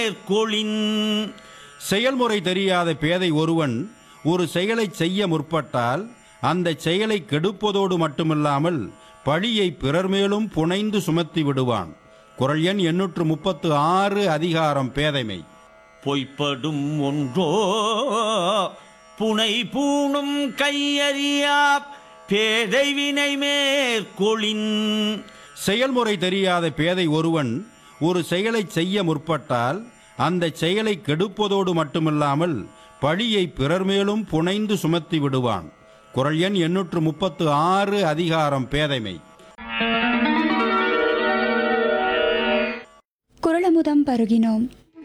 கொளின் செயல்முறை தெரியாத பேதை ஒருவன் ஒரு செயலை செய்ய முற்பட்டால் அந்த செயலை கெடுப்பதோடு மட்டுமில்லாமல் பழியை பிறர் மேலும் புனைந்து சுமத்தி விடுவான் குரல் எண் எண்ணூற்று முப்பத்து ஆறு அதிகாரம் பேதைமை பொய்ப்படும் ஒன்றோ புனை பூணும் கையறியா பேதை வினை மேற்கொளின் செயல்முறை தெரியாத பேதை ஒருவன் ஒரு செயலை செய்ய முற்பட்டால் அந்த செயலை கெடுப்பதோடு மட்டுமில்லாமல் பழியை பிறர் மேலும் புனைந்து சுமத்தி விடுவான் குரல் எண் எண்ணூற்று முப்பத்து ஆறு அதிகாரம் பேதைமை குரலமுதம் பருகினோம்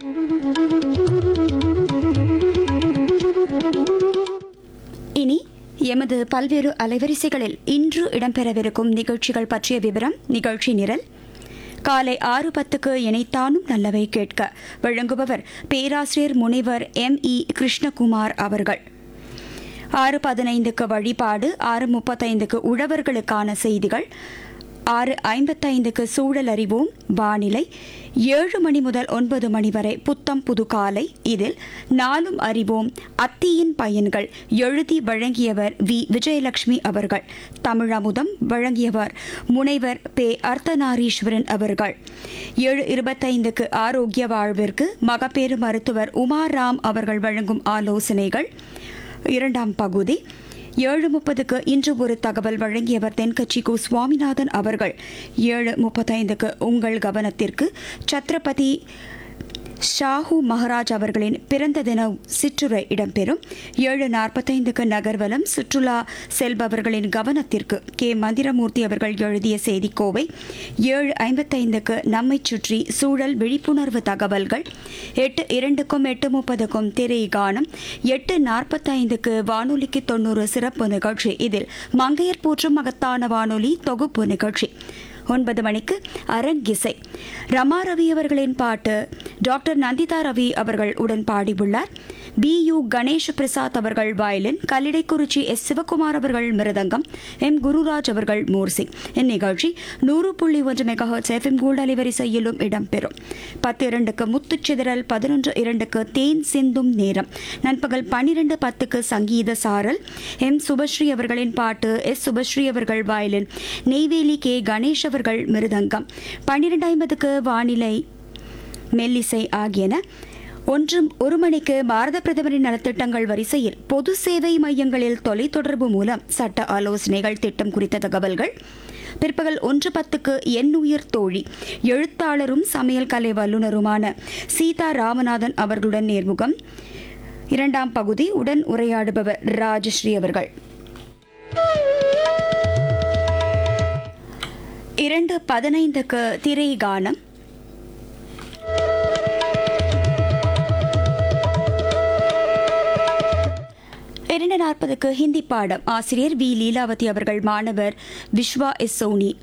இனி எமது பல்வேறு அலைவரிசைகளில் இன்று இடம்பெறவிருக்கும் நிகழ்ச்சிகள் பற்றிய விவரம் நிகழ்ச்சி நிரல் காலை ஆறு பத்துக்கு இணைத்தானும் நல்லவை கேட்க வழங்குபவர் பேராசிரியர் முனைவர் எம் இ கிருஷ்ணகுமார் அவர்கள் ஆறு பதினைந்துக்கு வழிபாடு ஆறு முப்பத்தைந்துக்கு உழவர்களுக்கான செய்திகள் ஆறு ஐம்பத்தைந்துக்கு சூழல் அறிவோம் வானிலை ஏழு மணி முதல் ஒன்பது மணி வரை புத்தம் புது காலை இதில் நாளும் அறிவோம் அத்தியின் பயன்கள் எழுதி வழங்கியவர் வி விஜயலட்சுமி அவர்கள் தமிழமுதம் வழங்கியவர் முனைவர் பே அர்த்தநாரீஸ்வரன் அவர்கள் ஏழு இருபத்தைந்துக்கு ஆரோக்கிய வாழ்விற்கு மகப்பேறு மருத்துவர் உமாராம் அவர்கள் வழங்கும் ஆலோசனைகள் இரண்டாம் பகுதி ஏழு முப்பதுக்கு இன்று ஒரு தகவல் வழங்கியவர் தென்கட்சி கு சுவாமிநாதன் அவர்கள் ஏழு முப்பத்தைந்துக்கு உங்கள் கவனத்திற்கு சத்ரபதி ஷாஹு மகாராஜ் அவர்களின் பிறந்த தின சிற்றுரை இடம்பெறும் ஏழு நாற்பத்தைந்துக்கு நகர்வலம் சுற்றுலா செல்பவர்களின் கவனத்திற்கு கே மந்திரமூர்த்தி அவர்கள் எழுதிய செய்திக்கோவை ஏழு ஐம்பத்தைந்துக்கு நம்மை சுற்றி சூழல் விழிப்புணர்வு தகவல்கள் எட்டு இரண்டுக்கும் எட்டு முப்பதுக்கும் திரை கானம் எட்டு நாற்பத்தைந்துக்கு வானொலிக்கு தொண்ணூறு சிறப்பு நிகழ்ச்சி இதில் மங்கையர் போற்றும் மகத்தான வானொலி தொகுப்பு நிகழ்ச்சி ஒன்பது மணிக்கு அரங்கிசை ரமா ரவி அவர்களின் பாட்டு டாக்டர் நந்திதா ரவி அவர்கள் உடன் பாடியுள்ளார் பி யு கணேஷ் பிரசாத் அவர்கள் வயலின் கல்லிடைக்குறிச்சி எஸ் சிவகுமார் அவர்கள் மிருதங்கம் எம் குருராஜ் அவர்கள் மோர்சிங் இந்நிகழ்ச்சி நூறு புள்ளி ஒன்று மெகாஹர்ட்ஸ் எஃப்எம் கோல்ட் அலைவரிசையிலும் இடம்பெறும் பத்து இரண்டுக்கு முத்துச்சிதறல் பதினொன்று இரண்டுக்கு தேன் சிந்தும் நேரம் நண்பகல் பன்னிரண்டு பத்துக்கு சங்கீத சாரல் எம் சுபஸ்ரீ அவர்களின் பாட்டு எஸ் சுபஸ்ரீ அவர்கள் வயலின் நெய்வேலி கே கணேஷ் அவர்கள் மிருதங்கம் பன்னிரண்டு ஐம்பதுக்கு வானிலை மெல்லிசை ஆகியன ஒன்று ஒரு மணிக்கு பாரத பிரதமரின் நலத்திட்டங்கள் வரிசையில் பொது சேவை மையங்களில் தொலைத்தொடர்பு மூலம் சட்ட ஆலோசனைகள் திட்டம் குறித்த தகவல்கள் பிற்பகல் ஒன்று பத்துக்கு எண்ணுயிர் தோழி எழுத்தாளரும் சமையல் கலை வல்லுநருமான சீதா ராமநாதன் அவர்களுடன் நேர்முகம் இரண்டாம் பகுதி உடன் உரையாடுபவர் ராஜஸ்ரீ அவர்கள் இரண்டு பதினைந்துக்கு திரை கானம் இரண்டு நாற்பதுக்கு ஹிந்தி பாடம் ஆசிரியர் வி லீலாவதி அவர்கள் மாணவர் விஸ்வா எஸ் சோனி